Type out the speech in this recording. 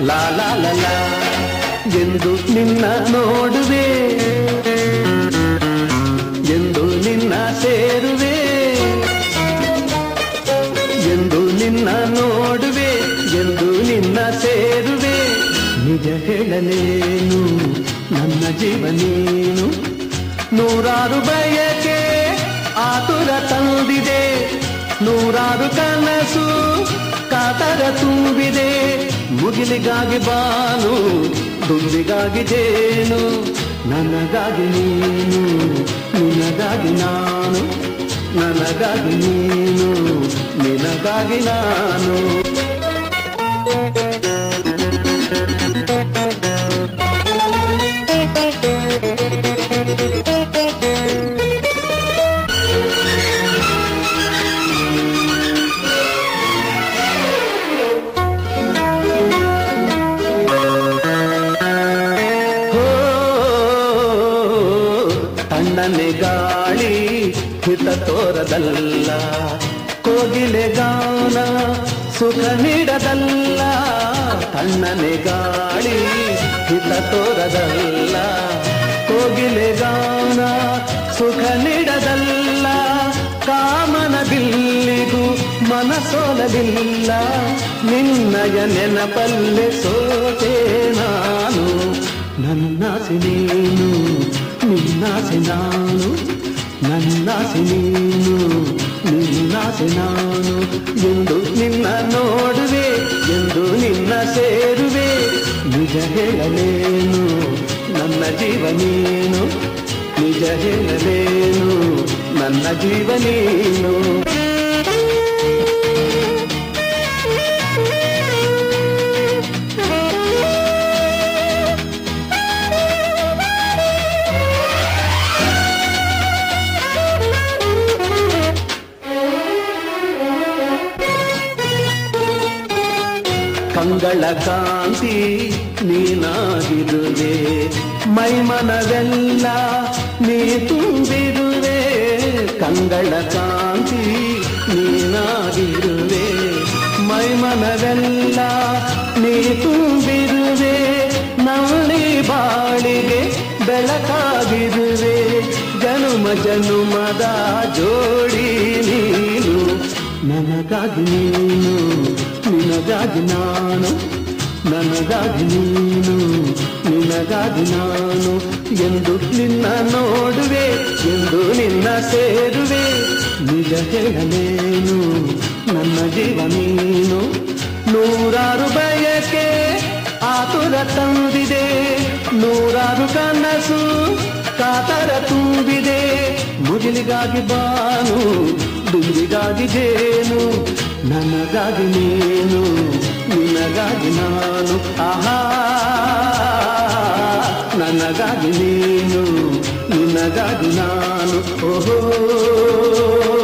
ಲಾ ಲಾ ಲಾ ಲಾ ಎಂದು ನಿನ್ನ ನೋಡುವೆ ಎಂದು ನಿನ್ನ ಸೇರುವೆ ಎಂದು ನಿನ್ನ ನೋಡುವೆ ಎಂದು ನಿನ್ನ ಸೇರುವೆ ನಿಜ ಹೇಳಲೇನು ನನ್ನ ಜೀವ ನೀನು ನೂರಾರು ಬಯಕೆ ಆತುರ ತಂದಿದೆ ನೂರಾರು ಕನಸು ಕಾತರ ತುಂಬಿದೆ ಮುಗಿಲಿಗಾಗಿ ಬಾನು ದುಂಬಿಗಾಗಿ ಜೇನು ನನಗಾಗಿ ನೀನು ನಿನಗಾಗಿ ನಾನು ನನಗಾಗಿ ನೀನು ನಿನಗಾಗಿ ನಾನು ಹೋ ತಣ್ಣನೆ ಗಾಳಿ ಹಿತ ತೋರದಲ್ಲ ಕೋಗಿಲೆ ಗಾನ ಸುಖ ನೀಡದಲ್ಲ ತಣ್ಣನೆ ಗಾಳಿ ಹಿತ ತೋರದಲ್ಲ ಕೋಗಿಲೆ ಗಾನ ಸುಖ ನೀಡದಲ್ಲ ಕಾಮನ ಬಿಲ್ಲಿಗೂ ಮನಸೋಲಲಿಲ್ಲ ನಿನ್ನಯ ನೆನಪಲ್ಲೆ ಸೋತೆ ನಾನು ನನ್ನಾಸೆ ನೀನು ನಿನ್ನಾಸೆ ನಾನು ನನ್ನಾಸೆ ನೀನು ನಿನ್ನಾಸೆ ನಾನು ಎಂದು ನಿನ್ನ ನೋಡುವೆ ಎಂದು ನಿನ್ನ ಸೇರುವೆ ನಿಜ ಹೇಳಲೇನು ನನ್ನ ಜೀವ ನೀನು ನಿಜ ಹೇಳಲೇನು ನನ್ನ ಜೀವ ನೀನು ಕಂಗಳ ಕಾಂತಿ ನೀನಾಗಿರುವೆ ಮೈಮನವೆಲ್ಲ ನೀ ತುಂಬಿರುವೆ ಕಂಗಳ ಕಾಂತಿ ನೀನಾಗಿರುವೆ ಮೈಮನವೆಲ್ಲ ನೀ ತುಂಬಿರುವೆ ನವಳಿ ಬಾಳಿಗೆ ಬೆಳಕಾಗಿರುವೆ ಜನುಮ ಜನುಮದ ಜೋಡಿ ನೀನು ನನಗಾಗಿ ನೀನು ನಿನಗಾಗಿ ನಾನು ನನಗಾಗಿ ನೀನು ನಿನಗಾಗಿ ನಾನು ಎಂದು ನಿನ್ನ ನೋಡುವೆ ಎಂದು ನಿನ್ನ ಸೇರುವೆ ನಿಜ ಹೇಳಲೇನು ನನ್ನ ಜೀವ ನೀನು ನೂರಾರು ಬಯಕೆ ಆತುರ ತಂದಿದೆ ನೂರಾರು ಕನಸು ಕಾತರ ತುಂಬಿದೆ ಮುಗಿಲಿಗಾಗಿ ಬಾನು ದುಂಬಿಗಾಗಿ ಜೇನು ನನಗಾಗಿ ನೀನು ನಿನಗಾಗಿ ನಾನು ಆಹಾ ನನಗಾಗಿ ನೀನು ನಿನಗಾಗಿ ನಾನು ಓಹೋ